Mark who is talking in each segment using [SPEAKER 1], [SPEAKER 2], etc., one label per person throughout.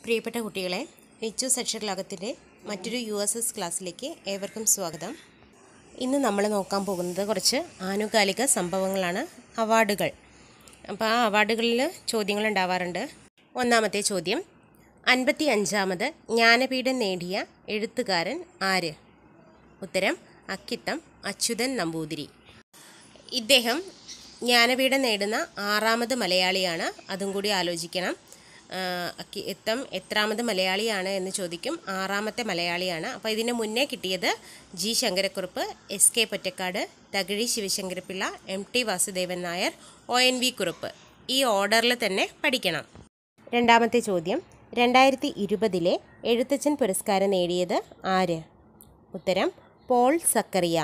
[SPEAKER 1] പ്രിയപ്പെട്ട കുട്ടികളെ H section ലോകത്തിൻ്റെ മറ്റൊരു യു എസ് എസ് ക്ലാസ്സിലേക്ക് ഏവർക്കും സ്വാഗതം ഇന്ന് നമ്മൾ നോക്കാൻ പോകുന്നത് കുറച്ച് ആനുകാലിക സംഭവങ്ങളാണ് അവാർഡുകൾ അപ്പോൾ ആ അവാർഡുകളിൽ ചോദ്യങ്ങൾ ഉണ്ടാവാറുണ്ട് ഒന്നാമത്തെ ചോദ്യം അൻപത്തി അഞ്ചാമത് ജ്ഞാനപീഠം നേടിയ എഴുത്തുകാരൻ ആര് ഉത്തരം അക്കിത്തം അച്യുതൻ നമ്പൂതിരി ഇദ്ദേഹം ജ്ഞാനപീഠം നേടുന്ന ആറാമത് മലയാളിയാണ് അതും കൂടി ആലോചിക്കണം എത്തം എത്രാമത് മലയാളിയാണ് എന്ന് ചോദിക്കും ആറാമത്തെ മലയാളിയാണ് അപ്പോൾ ഇതിന് മുന്നേ കിട്ടിയത് G Sankarakurup S K Pottekkatt Thakazhi Sivasankarapillai M T Vasudevan Nair O N V Kurup ഈ ഓർഡറിൽ തന്നെ പഠിക്കണം രണ്ടാമത്തെ ചോദ്യം രണ്ടായിരത്തി ഇരുപതിലെ എഴുത്തച്ഛൻ പുരസ്കാരം നേടിയത് ആര് ഉത്തരം പോൾ സക്കറിയ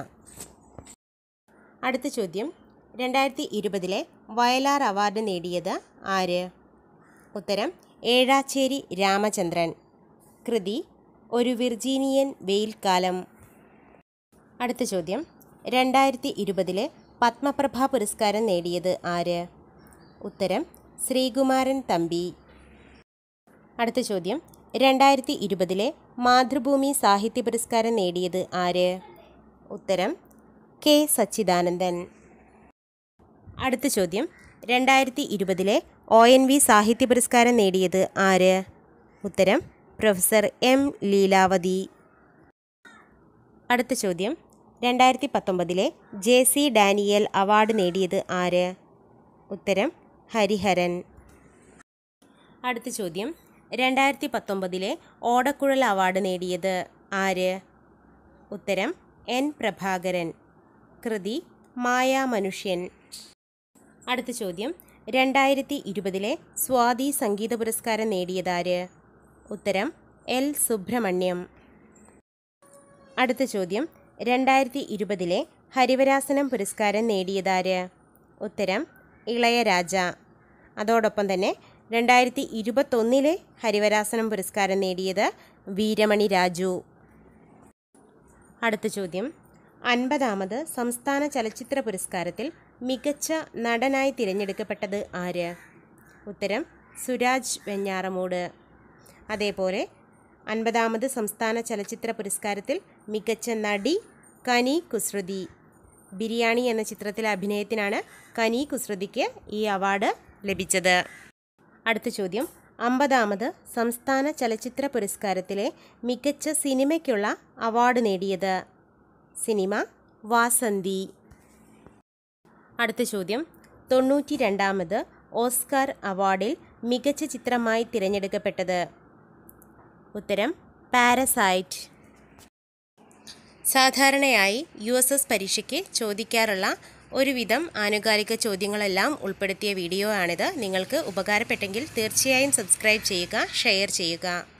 [SPEAKER 1] അടുത്ത ചോദ്യം രണ്ടായിരത്തി ഇരുപതിലെ വയലാർ അവാർഡ് നേടിയത് ആര് ഉത്തരം ഏഴാച്ചേരി രാമചന്ദ്രൻ കൃതി ഒരു വിർജീനിയൻ വെയിൽക്കാലം അടുത്ത ചോദ്യം രണ്ടായിരത്തി ഇരുപതിലെ പത്മപ്രഭ പുരസ്കാരം നേടിയത് ആര് ഉത്തരം ശ്രീകുമാരൻ തമ്പി അടുത്ത ചോദ്യം രണ്ടായിരത്തി ഇരുപതിലെ മാതൃഭൂമി സാഹിത്യ പുരസ്കാരം നേടിയത് ആര് ഉത്തരം കെ സച്ചിദാനന്ദൻ അടുത്ത ചോദ്യം രണ്ടായിരത്തി ഇരുപതിലെ ഒ എൻ വി സാഹിത്യ പുരസ്കാരം നേടിയത് ആര് ഉത്തരം പ്രൊഫസർ എം ലീലാവതി അടുത്ത ചോദ്യം രണ്ടായിരത്തി പത്തൊമ്പതിലെ ജെ സി ഡാനിയൽ അവാർഡ് നേടിയത് ആര് ഉത്തരം ഹരിഹരൻ അടുത്ത ചോദ്യം രണ്ടായിരത്തി പത്തൊമ്പതിലെ ഓടക്കുഴൽ അവാർഡ് നേടിയത് ആര് ഉത്തരം എൻ പ്രഭാകരൻ കൃതി മായാമനുഷ്യൻ അടുത്ത ചോദ്യം രണ്ടായിരത്തി ഇരുപതിലെ സ്വാതി സംഗീത പുരസ്കാരം നേടിയതാര് ഉത്തരം എൽ സുബ്രഹ്മണ്യം അടുത്ത ചോദ്യം രണ്ടായിരത്തി ഇരുപതിലെ ഹരിവരാസനം പുരസ്കാരം നേടിയതാര് ഉത്തരം ഇളയരാജ അതോടൊപ്പം തന്നെ രണ്ടായിരത്തി ഇരുപത്തൊന്നിലെ ഹരിവരാസനം പുരസ്കാരം നേടിയത് വീരമണി രാജു അടുത്ത ചോദ്യം അൻപതാമത് സംസ്ഥാന ചലച്ചിത്ര പുരസ്കാരത്തിൽ മികച്ച നടനായി തിരഞ്ഞെടുക്കപ്പെട്ടത് ആര് ഉത്തരം സുരാജ് വെഞ്ഞാറമൂട് അതേപോലെ അൻപതാമത് സംസ്ഥാന ചലച്ചിത്ര പുരസ്കാരത്തിൽ മികച്ച നടി കനി കുസൃതി ബിരിയാണി എന്ന ചിത്രത്തിലെ അഭിനയത്തിനാണ് കനി കുസൃതിക്ക് ഈ അവാർഡ് ലഭിച്ചത് അടുത്ത ചോദ്യം അമ്പതാമത് സംസ്ഥാന ചലച്ചിത്ര പുരസ്കാരത്തിലെ മികച്ച സിനിമയ്ക്കുള്ള അവാർഡ് നേടിയത് സിനിമ വാസന്തി അടുത്ത ചോദ്യം തൊണ്ണൂറ്റി രണ്ടാമത് ഓസ്കാർ അവാർഡിൽ മികച്ച ചിത്രമായി തിരഞ്ഞെടുക്കപ്പെട്ടത് ഉത്തരം പാരസൈറ്റ് സാധാരണയായി യു എസ് എസ് പരീക്ഷയ്ക്ക് ചോദിക്കാറുള്ള ഒരുവിധം ആനുകാലിക ചോദ്യങ്ങളെല്ലാം ഉൾപ്പെടുത്തിയ വീഡിയോ ആണിത് നിങ്ങൾക്ക് ഉപകാരപ്പെട്ടെങ്കിൽ തീർച്ചയായും സബ്സ്ക്രൈബ് ചെയ്യുക ഷെയർ ചെയ്യുക